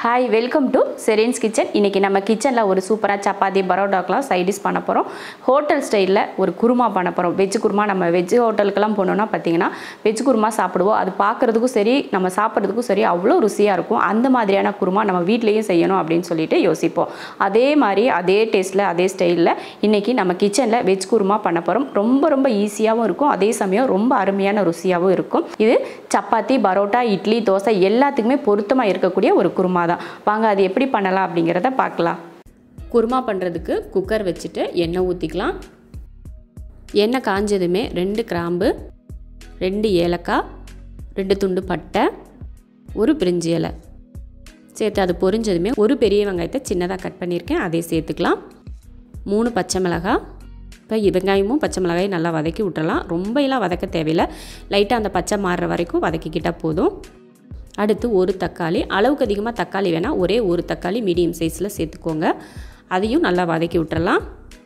hi welcome to Serene's kitchen இன்றைக்கி நம்ம கிச்சனில் ஒரு சூப்பராக சப்பாத்தி பரோட்டாக்கெலாம் சைடிஷ் பண்ண போகிறோம் ஹோட்டல் ஸ்டைலில் ஒரு குருமா பண்ண போகிறோம் வெஜ் குருமா நம்ம வெஜ் ஹோட்டலுக்கெல்லாம் போனோம்னா பார்த்தீங்கன்னா வெஜ் குருமா சாப்பிடுவோம் அது பார்க்குறதுக்கும் சரி நம்ம சாப்பிட்றதுக்கும் சரி அவ்வளோ ருசியாக இருக்கும் அந்த மாதிரியான குருமா நம்ம வீட்லேயும் செய்யணும் அப்படின்னு சொல்லிட்டு யோசிப்போம் அதே மாதிரி அதே டேஸ்ட்டில் அதே ஸ்டைலில் இன்றைக்கி நம்ம கிச்சனில் வெஜ் குருமா பண்ண போகிறோம் ரொம்ப ரொம்ப ஈஸியாகவும் இருக்கும் அதே சமயம் ரொம்ப அருமையான ருசியாகவும் இருக்கும் இது சப்பாத்தி பரோட்டா இட்லி தோசை எல்லாத்துக்குமே பொருத்தமாக இருக்கக்கூடிய ஒரு குருமா தான் வாங்க அது எப்படி பண்ணலாம் அப்படிங்கிறத பார்க்கலாம் குருமா பண்ணுறதுக்கு குக்கர் வச்சுட்டு எண்ணெய் ஊற்றிக்கலாம் எண்ணெய் காஞ்சதுமே ரெண்டு கிராம்பு ரெண்டு ஏலக்காய் ரெண்டு துண்டு பட்டை ஒரு பிரிஞ்சி இலை சேர்த்து அது பொரிஞ்சதுமே ஒரு பெரிய வெங்காயத்தை சின்னதாக கட் பண்ணியிருக்கேன் அதை சேர்த்துக்கலாம் மூணு பச்சை மிளகாய் இப்போ வெங்காயமும் பச்சை மிளகாயும் நல்லா வதக்கி விட்டுறலாம் ரொம்ப எல்லாம் வதக்க தேவையில்லை லைட்டாக அந்த பச்சை மாறுற வரைக்கும் வதக்கிக்கிட்டால் போதும் அடுத்து ஒரு தக்காளி அளவுக்கு அதிகமாக தக்காளி வேணால் ஒரே ஒரு தக்காளி மீடியம் சைஸில் சேர்த்துக்கோங்க அதையும் நல்லா வதக்கி விட்டுறலாம்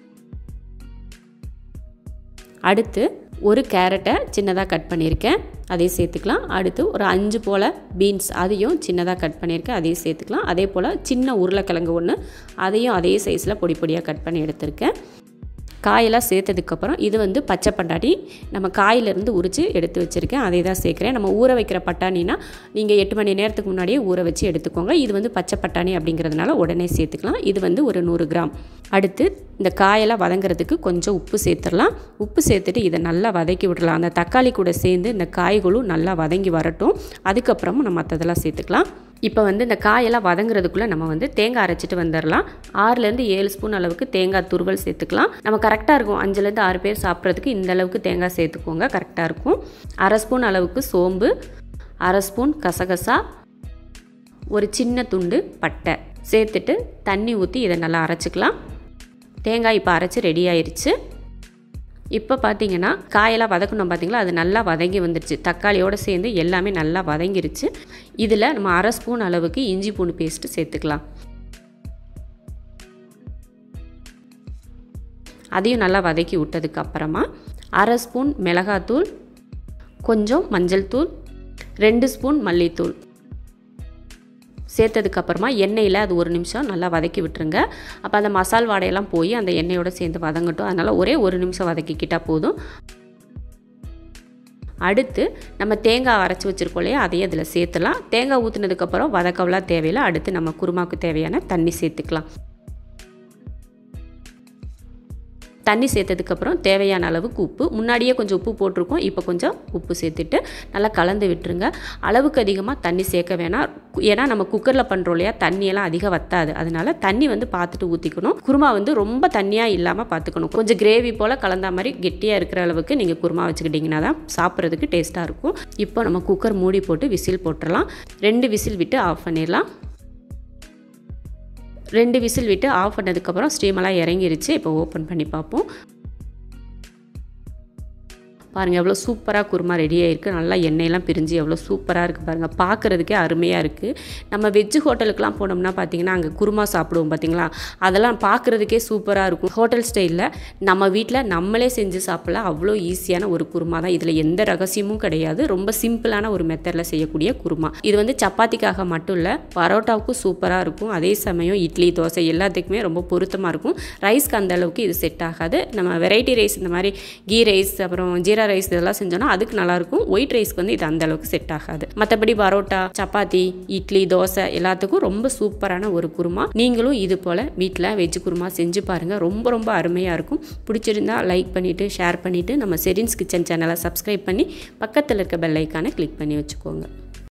அடுத்து ஒரு கேரட்டை சின்னதாக கட் பண்ணியிருக்கேன் அதையும் சேர்த்துக்கலாம் அடுத்து ஒரு அஞ்சு போல் பீன்ஸ் அதையும் சின்னதாக கட் பண்ணியிருக்கேன் அதையும் சேர்த்துக்கலாம் அதே போல் சின்ன உருளைக்கிழங்கு ஒன்று அதையும் அதே சைஸில் பொடி பொடியாக கட் பண்ணி எடுத்திருக்கேன் காயெல்லாம் சேர்த்ததுக்கப்புறம் இது வந்து பச்சை பட்டாணி நம்ம காயிலேருந்து உரித்து எடுத்து வச்சுருக்கேன் அதை தான் சேர்க்குறேன் நம்ம ஊற வைக்கிற பட்டாணினா நீங்கள் எட்டு மணி நேரத்துக்கு முன்னாடியே ஊற வச்சு எடுத்துக்கோங்க இது வந்து பச்சை பட்டாணி அப்படிங்கிறதுனால உடனே சேர்த்துக்கலாம் இது வந்து ஒரு நூறு கிராம் அடுத்து இந்த காயெல்லாம் வதங்கிறதுக்கு கொஞ்சம் உப்பு சேர்த்துடலாம் உப்பு சேர்த்துட்டு இதை நல்லா வதக்கி விடலாம் அந்த தக்காளி கூட சேர்ந்து இந்த காய்களும் நல்லா வதங்கி வரட்டும் அதுக்கப்புறமும் நம்ம மற்றதெல்லாம் சேர்த்துக்கலாம் இப்போ வந்து இந்த காயெல்லாம் வதங்குறதுக்குள்ளே நம்ம வந்து தேங்காய் அரைச்சிட்டு வந்துடலாம் ஆறுலேருந்து ஏழு ஸ்பூன் அளவுக்கு தேங்காய் துருவல் சேர்த்துக்கலாம் நம்ம கரெக்டாக இருக்கும் அஞ்சுலேருந்து ஆறு பேர் சாப்பிட்றதுக்கு இந்த அளவுக்கு தேங்காய் சேர்த்துக்கோங்க கரெக்டாக இருக்கும் அரை ஸ்பூன் அளவுக்கு சோம்பு அரை ஸ்பூன் கசகசா ஒரு சின்ன துண்டு பட்டை சேர்த்துட்டு தண்ணி ஊற்றி இதை நல்லா அரைச்சிக்கலாம் தேங்காய் இப்போ அரைச்சி ரெடி ஆயிடுச்சு இப்போ பார்த்தீங்கன்னா காயெல்லாம் வதக்கணும் பார்த்தீங்களா அது நல்லா வதங்கி வந்துருச்சு தக்காளியோடு சேர்ந்து எல்லாமே நல்லா வதங்கிருச்சு இதில் நம்ம அரை ஸ்பூன் அளவுக்கு இஞ்சி பூண்டு பேஸ்ட்டு சேர்த்துக்கலாம் அதையும் நல்லா வதக்கி விட்டதுக்கு அப்புறமா அரை ஸ்பூன் மிளகாத்தூள் கொஞ்சம் மஞ்சள் தூள் ரெண்டு ஸ்பூன் மல்லித்தூள் சேர்த்ததுக்கப்புறமா எண்ணெயில் அது ஒரு நிமிஷம் நல்லா வதக்கி விட்டுருங்க அப்போ அந்த மசால் வாடையெல்லாம் போய் அந்த எண்ணெயோடு சேர்ந்து வதங்கட்டும் அதனால் ஒரே ஒரு நிமிஷம் வதக்கிக்கிட்டால் போதும் அடுத்து நம்ம தேங்காய் அரைச்சி வச்சுருக்கோம் இல்லையா அதையும் அதில் சேர்த்துலாம் தேங்காய் ஊற்றுனதுக்கப்புறம் வதக்கவெல்லாம் தேவையில்லை அடுத்து நம்ம குருமாவுக்கு தேவையான தண்ணி சேர்த்துக்கலாம் தண்ணி சேர்த்ததுக்கப்புறம் தேவையான அளவுக்கு உப்பு முன்னாடியே கொஞ்சம் உப்பு போட்டிருக்கோம் இப்போ கொஞ்சம் உப்பு சேர்த்துட்டு நல்லா கலந்து விட்டுருங்க அளவுக்கு அதிகமாக தண்ணி சேர்க்க வேணாம் ஏன்னா நம்ம குக்கரில் பண்ணுறோம் இல்லையா தண்ணியெல்லாம் அதிகம் வத்தாது அதனால தண்ணி வந்து பார்த்துட்டு ஊற்றிக்கணும் குருமா வந்து ரொம்ப தண்ணியாக இல்லாமல் பார்த்துக்கணும் கொஞ்சம் கிரேவி போல் கலந்த மாதிரி கெட்டியாக இருக்கிற அளவுக்கு நீங்கள் குருமா வச்சுக்கிட்டிங்கன்னா தான் சாப்பிட்றதுக்கு டேஸ்ட்டாக இருக்கும் இப்போ நம்ம குக்கர் மூடி போட்டு விசில் போட்டுடலாம் ரெண்டு விசில் விட்டு ஆஃப் பண்ணிடலாம் ரெண்டு விசில் விட்டு ஆஃப் பண்ணதுக்கப்புறம் ஸ்டீமெல்லாம் இறங்கிருச்சு இப்போ ஓப்பன் பண்ணி பார்ப்போம் பாருங்கள் எவ்வளோ சூப்பராக குருமா ரெடி ஆகிருக்கு நல்லா எண்ணெயெல்லாம் பிரிஞ்சு எவ்வளோ சூப்பராக இருக்குது பாருங்கள் பார்க்குறதுக்கே அருமையாக இருக்குது நம்ம வெஜ்ஜு ஹோட்டலுக்குலாம் போனோம்னா பார்த்தீங்கன்னா அங்கே குருமா சாப்பிடுவோம் பார்த்தீங்களா அதெல்லாம் பார்க்குறதுக்கே சூப்பராக இருக்கும் ஹோட்டல் ஸ்டைலில் நம்ம வீட்டில் நம்மளே செஞ்சு சாப்பிடலாம் அவ்வளோ ஈஸியான ஒரு குருமா தான் இதில் எந்த ரகசியமும் கிடையாது ரொம்ப சிம்பிளான ஒரு மெத்தடில் செய்யக்கூடிய குருமா இது வந்து சப்பாத்திக்காக மட்டும் இல்லை பரோட்டாவுக்கும் சூப்பராக இருக்கும் அதே சமயம் இட்லி தோசை எல்லாத்துக்குமே ரொம்ப பொருத்தமாக இருக்கும் ரைஸ்க்கு அந்த அளவுக்கு இது செட் ஆகாது நம்ம வெரைட்டி ரைஸ் இந்த மாதிரி கீ ரைஸ் அப்புறம் ஜீரா ரைஸ் இதெல்லாம் செஞ்சோன்னா அதுக்கு நல்லாயிருக்கும் ஒயிட் ரைஸ்க்கு வந்து இது அந்த அளவுக்கு செட் ஆகாது மற்றபடி பரோட்டா சப்பாத்தி இட்லி தோசை எல்லாத்துக்கும் ரொம்ப சூப்பரான ஒரு குருமா நீங்களும் இது போல் வீட்டில் வெஜ் குருமா செஞ்சு பாருங்கள் ரொம்ப ரொம்ப அருமையாக இருக்கும் பிடிச்சிருந்தா லைக் பண்ணிவிட்டு ஷேர் பண்ணிவிட்டு நம்ம செரின்ஸ் கிச்சன் சேனலை சப்ஸ்கிரைப் பண்ணி பக்கத்தில் இருக்க பெல் ஐக்கானை கிளிக் பண்ணி வச்சுக்கோங்க